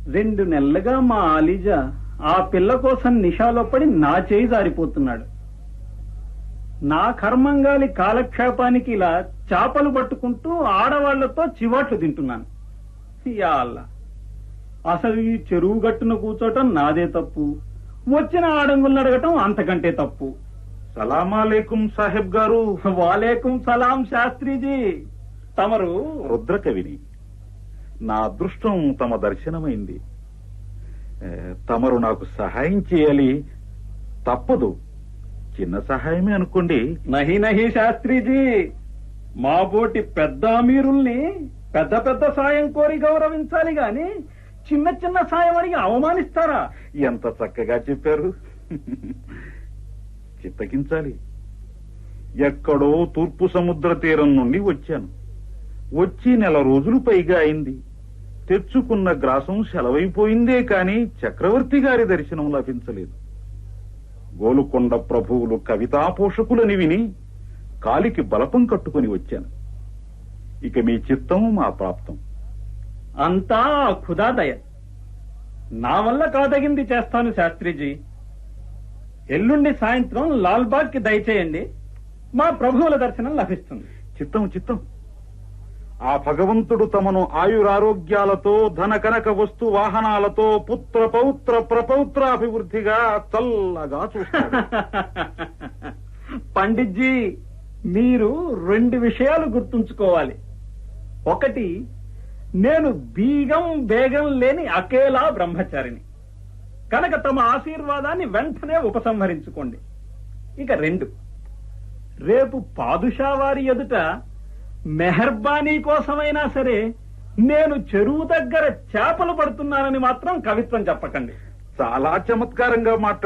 రెండు నెలలుగా మా ఆలిజా ఆ పిల్ల కోసం నిషాలో పడి నా చేయి జారిపోతున్నాడు నా కర్మంగాలి కాలక్షేపానికి ఇలా చేపలు పట్టుకుంటూ ఆడవాళ్లతో చివాట్లు తింటున్నాను యా అల్లా అసలు ఈ చెరువు గట్టున కూర్చోటం నాదే తప్పు వచ్చిన ఆడంగులను అడగటం అంతకంటే తప్పు సలామాలేకుం సాహెబ్ గారు వాలేకుం సలాం శాస్త్రిజీ తమరు రుద్రకవిని నా అదృష్టం తమ దర్శనమైంది ఏ, తమరు నాకు సహాయం చేయాలి తప్పదు చిన్న సహాయమే అనుకోండి నహి నహి శాస్త్రిజీ మా పోటీ పెద్ద అమీరుల్ని పెద్ద పెద్ద సాయం కోరి గౌరవించాలి గాని చిన్న చిన్న సాయం అడిగి అవమానిస్తారా ఎంత చక్కగా చెప్పారు చిత్తగించాలి ఎక్కడో తూర్పు సముద్ర తీరం నుండి వచ్చాను వచ్చి నెల రోజులు పైగా అయింది తెచ్చుకున్న గ్రాసం సెలవైపోయిందే కాని చక్రవర్తి గారి దర్శనం లభించలేదు గోలుకొండ ప్రభువులు కవితా పోషకులని విని కాలికి బలపం కట్టుకుని వచ్చాను ఇక మీ చిత్తం మా ప్రాప్తం అంతా ఆ ఖుదా దయ నా వల్ల కాదగింది చేస్తాను శాస్త్రిజీ ఎల్లుండి సాయంత్రం లాల్బాగ్ కి దయచేయండి మా ప్రభువుల దర్శనం లభిస్తుంది చిత్తం చిత్తం ఆ భగవంతుడు తమను ఆయురారోగ్యాలతో ధన కనక వస్తు వాహనాలతో పుత్ర పౌత్ర ప్రపౌత్రాభివృద్ధిగా చల్లగా చూస్తాడు పండిట్జీ మీరు రెండు విషయాలు గుర్తుంచుకోవాలి ఒకటి నేను బీగం బేగం లేని అకేలా బ్రహ్మచారిని కనుక తమ ఆశీర్వాదాన్ని వెంటనే ఉపసంహరించుకోండి ఇక రెండు రేపు పాదుషా వారి ఎదుట మెహర్బానీ కోసమైనా సరే నేను చెరువు దగ్గర చేపలు పడుతున్నానని మాత్రం కవిత్వం చెప్పకండి చాలా చమత్కారంగా మాట్లాడు